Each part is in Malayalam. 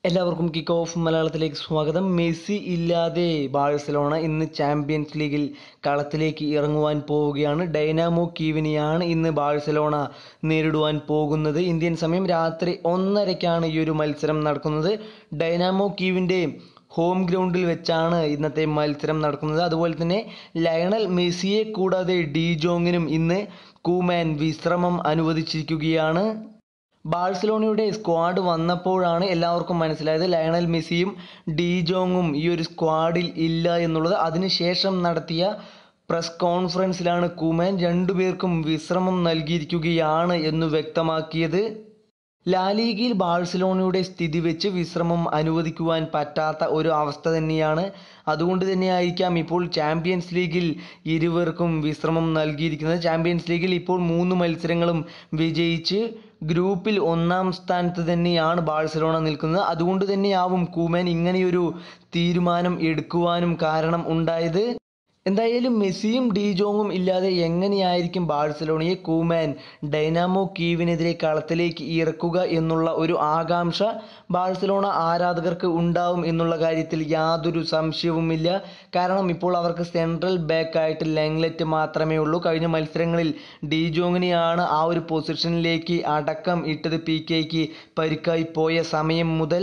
എല്ലാവർക്കും കിക്ക് ഓഫ് മലയാളത്തിലേക്ക് സ്വാഗതം മെസ്സി ഇല്ലാതെ ബാഴ്സലോണ ഇന്ന് ചാമ്പ്യൻസ് ലീഗിൽ കളത്തിലേക്ക് ഇറങ്ങുവാൻ പോവുകയാണ് ഡൈനാമോ കീവിനെയാണ് ഇന്ന് ബാഴ്സലോണ നേരിടുവാൻ പോകുന്നത് ഇന്ത്യൻ സമയം രാത്രി ഒന്നരയ്ക്കാണ് ഈ ഒരു മത്സരം നടക്കുന്നത് ഡൈനാമോ കീവിൻ്റെ ഹോം ഗ്രൗണ്ടിൽ വെച്ചാണ് ഇന്നത്തെ മത്സരം നടക്കുന്നത് അതുപോലെ തന്നെ ലയണൽ മെസ്സിയെ കൂടാതെ ഡി ജോങ്ങിനും ഇന്ന് കൂമാൻ വിശ്രമം അനുവദിച്ചിരിക്കുകയാണ് ബാഴ്സലോണയുടെ സ്ക്വാഡ് വന്നപ്പോഴാണ് എല്ലാവർക്കും മനസ്സിലായത് ലയണൽ മെസ്സിയും ഡി ജോങ്ങും ഈ ഒരു സ്ക്വാഡിൽ ഇല്ല എന്നുള്ളത് അതിനുശേഷം നടത്തിയ പ്രസ് കോൺഫറൻസിലാണ് കുമാൻ രണ്ടുപേർക്കും വിശ്രമം നൽകിയിരിക്കുകയാണ് എന്ന് വ്യക്തമാക്കിയത് ലാലീഗയിൽ ബാഴ്സലോണയുടെ സ്ഥിതി വെച്ച് വിശ്രമം അനുവദിക്കുവാൻ പറ്റാത്ത ഒരു അവസ്ഥ തന്നെയാണ് അതുകൊണ്ട് തന്നെയായിരിക്കാം ഇപ്പോൾ ചാമ്പ്യൻസ് ലീഗിൽ ഇരുവർക്കും വിശ്രമം നൽകിയിരിക്കുന്നത് ചാമ്പ്യൻസ് ലീഗിൽ ഇപ്പോൾ മൂന്ന് മത്സരങ്ങളും വിജയിച്ച് ഗ്രൂപ്പിൽ ഒന്നാം സ്ഥാനത്ത് തന്നെയാണ് ബാഴ്സലോണ നിൽക്കുന്നത് അതുകൊണ്ട് തന്നെയാവും കൂമൻ ഇങ്ങനെയൊരു തീരുമാനം എടുക്കുവാനും കാരണം ഉണ്ടായത് എന്തായാലും മെസ്സിയും ഡീജോങ്ങും ഇല്ലാതെ എങ്ങനെയായിരിക്കും ബാഴ്സലോണയെ കൂമാൻ ഡൈനാമോ കീവിനെതിരെ കളത്തിലേക്ക് ഇറക്കുക എന്നുള്ള ഒരു ആകാംക്ഷ ബാഴ്സലോണ ആരാധകർക്ക് ഉണ്ടാവും എന്നുള്ള കാര്യത്തിൽ യാതൊരു സംശയവുമില്ല കാരണം ഇപ്പോൾ അവർക്ക് സെൻട്രൽ ബാക്കായിട്ട് ലെങ്ലെറ്റ് മാത്രമേ ഉള്ളൂ കഴിഞ്ഞ മത്സരങ്ങളിൽ ഡീജോങ്ങിനെയാണ് ആ ഒരു പൊസിഷനിലേക്ക് അടക്കം ഇട്ടത് പി കെക്ക് പരിക്കായി പോയ സമയം മുതൽ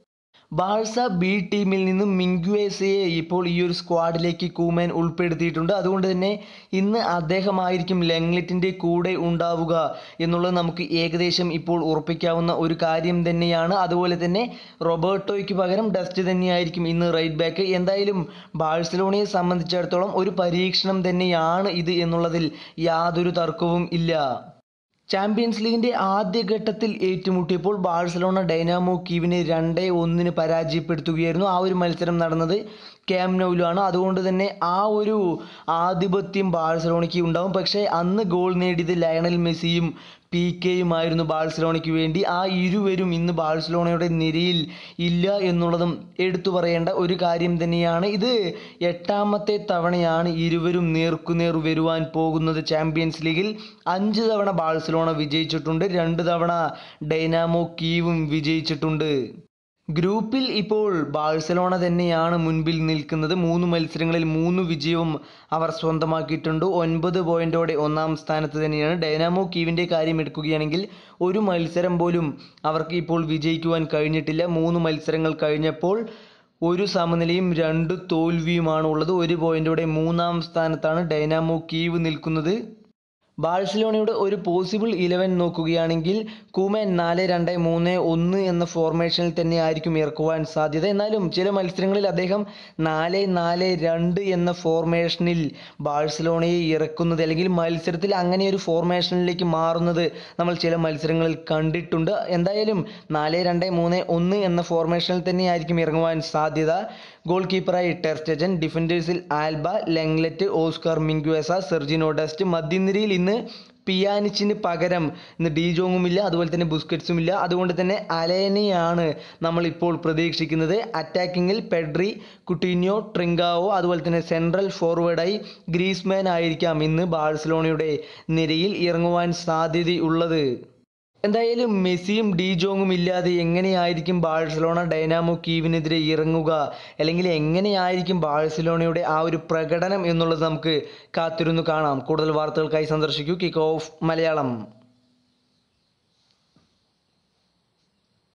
ബാഴ്സ ബി ടീമിൽ നിന്നും മിങ്ക്വേസയെ ഇപ്പോൾ ഈ ഒരു സ്ക്വാഡിലേക്ക് കൂമാൻ ഉൾപ്പെടുത്തിയിട്ടുണ്ട് അതുകൊണ്ട് തന്നെ ഇന്ന് അദ്ദേഹമായിരിക്കും ലെങ്ലെറ്റിൻ്റെ കൂടെ ഉണ്ടാവുക എന്നുള്ളത് നമുക്ക് ഏകദേശം ഇപ്പോൾ ഉറപ്പിക്കാവുന്ന ഒരു കാര്യം തന്നെയാണ് അതുപോലെ തന്നെ റോബർട്ടോയ്ക്ക് പകരം ഡസ്റ്റ് തന്നെയായിരിക്കും ഇന്ന് റൈറ്റ് ബാക്ക് എന്തായാലും ബാഴ്സലോണയെ സംബന്ധിച്ചിടത്തോളം ഒരു പരീക്ഷണം തന്നെയാണ് ഇത് എന്നുള്ളതിൽ യാതൊരു തർക്കവും ഇല്ല ചാമ്പ്യൻസ് ലീഗിന്റെ ആദ്യഘട്ടത്തിൽ ഏറ്റുമുട്ടിയപ്പോൾ ബാഴ്സലോണ ഡൈനാമോ കീവിനെ രണ്ടേ ഒന്നിന് പരാജയപ്പെടുത്തുകയായിരുന്നു ആ ഒരു മത്സരം നടന്നത് ക്യാം നൗലാണ് അതുകൊണ്ട് തന്നെ ആ ഒരു ആധിപത്യം ബാഴ്സലോണയ്ക്ക് ഉണ്ടാവും പക്ഷേ അന്ന് ഗോൾ നേടിയത് ലയണൽ മെസ്സിയും പി കെയുമായിരുന്നു ബാഴ്സലോണയ്ക്ക് വേണ്ടി ആ ഇരുവരും ഇന്ന് ബാഴ്സലോണയുടെ നിരയിൽ ഇല്ല എന്നുള്ളതും എടുത്തു പറയേണ്ട ഒരു കാര്യം തന്നെയാണ് ഇത് എട്ടാമത്തെ തവണയാണ് ഇരുവരും നേർക്കുനേർ വരുവാൻ പോകുന്നത് ചാമ്പ്യൻസ് ലീഗിൽ അഞ്ച് തവണ ബാഴ്സലോണ വിജയിച്ചിട്ടുണ്ട് രണ്ട് തവണ ഡൈനാമോ കീവും വിജയിച്ചിട്ടുണ്ട് ഗ്രൂപ്പിൽ ഇപ്പോൾ ബാഴ്സലോണ തന്നെയാണ് മുൻപിൽ നിൽക്കുന്നത് മൂന്ന് മത്സരങ്ങളിൽ മൂന്ന് വിജയവും അവർ സ്വന്തമാക്കിയിട്ടുണ്ട് ഒൻപത് പോയിന്റോടെ ഒന്നാം സ്ഥാനത്ത് തന്നെയാണ് ഡൈനാമോ കീവിൻ്റെ കാര്യം എടുക്കുകയാണെങ്കിൽ ഒരു മത്സരം പോലും അവർക്ക് ഇപ്പോൾ വിജയിക്കുവാൻ കഴിഞ്ഞിട്ടില്ല മൂന്ന് മത്സരങ്ങൾ കഴിഞ്ഞപ്പോൾ ഒരു സമനിലയും രണ്ട് തോൽവിയുമാണ് ഉള്ളത് ഒരു പോയിന്റോടെ മൂന്നാം സ്ഥാനത്താണ് ഡൈനാമോ കീവ് നിൽക്കുന്നത് ബാഴ്സലോണയുടെ ഒരു പോസിബിൾ ഇലവൻ നോക്കുകയാണെങ്കിൽ കൂമൻ നാല് രണ്ട് മൂന്ന് ഒന്ന് എന്ന ഫോർമേഷനിൽ തന്നെ ആയിരിക്കും ഇറക്കുവാൻ സാധ്യത എന്നാലും ചില മത്സരങ്ങളിൽ അദ്ദേഹം നാല് നാല് രണ്ട് എന്ന ഫോർമേഷനിൽ ബാഴ്സലോണയെ ഇറക്കുന്നത് അല്ലെങ്കിൽ മത്സരത്തിൽ അങ്ങനെ ഒരു ഫോർമേഷനിലേക്ക് മാറുന്നത് നമ്മൾ ചില മത്സരങ്ങളിൽ കണ്ടിട്ടുണ്ട് എന്തായാലും നാല് രണ്ട് മൂന്ന് ഒന്ന് എന്ന ഫോർമേഷനിൽ തന്നെ ആയിരിക്കും ഇറങ്ങുവാൻ സാധ്യത ഗോൾ കീപ്പറായി ടെർസ്റ്റജൻ ഡിഫൻഡേഴ്സിൽ Alba Lenglet Oscar Mingueza Sergino Dest മധ്യനിരയിൽ ഇന്ന് പിയാനിച്ചിന് പകരം ഇന്ന് ഡീജോങ്ങും ഇല്ല അതുപോലെ തന്നെ ബുസ്കറ്റ്സും ഇല്ല അതുകൊണ്ട് തന്നെ അലേനെയാണ് നമ്മൾ ഇപ്പോൾ പ്രതീക്ഷിക്കുന്നത് അറ്റാക്കിങ്ങിൽ പെഡ്രി കുട്ടീനിയോ ട്രിങ്കാവോ അതുപോലെ തന്നെ സെൻട്രൽ ഫോർവേഡായി ഗ്രീസ്മാൻ ആയിരിക്കാം ഇന്ന് ബാഴ്സലോണയുടെ നിരയിൽ ഇറങ്ങുവാൻ സാധ്യതയുള്ളത് എന്തായാലും മെസ്സിയും ഡി ജോങ്ങും ഇല്ലാതെ എങ്ങനെയായിരിക്കും ബാഴ്സലോണ ഡൈനാമോ കീവിനെതിരെ ഇറങ്ങുക അല്ലെങ്കിൽ എങ്ങനെയായിരിക്കും ബാഴ്സലോണയുടെ ആ ഒരു പ്രകടനം എന്നുള്ളത് നമുക്ക് കാത്തിരുന്നു കാണാം കൂടുതൽ വാർത്തകൾക്കായി സന്ദർശിക്കൂ കിക്ക് ഓഫ് മലയാളം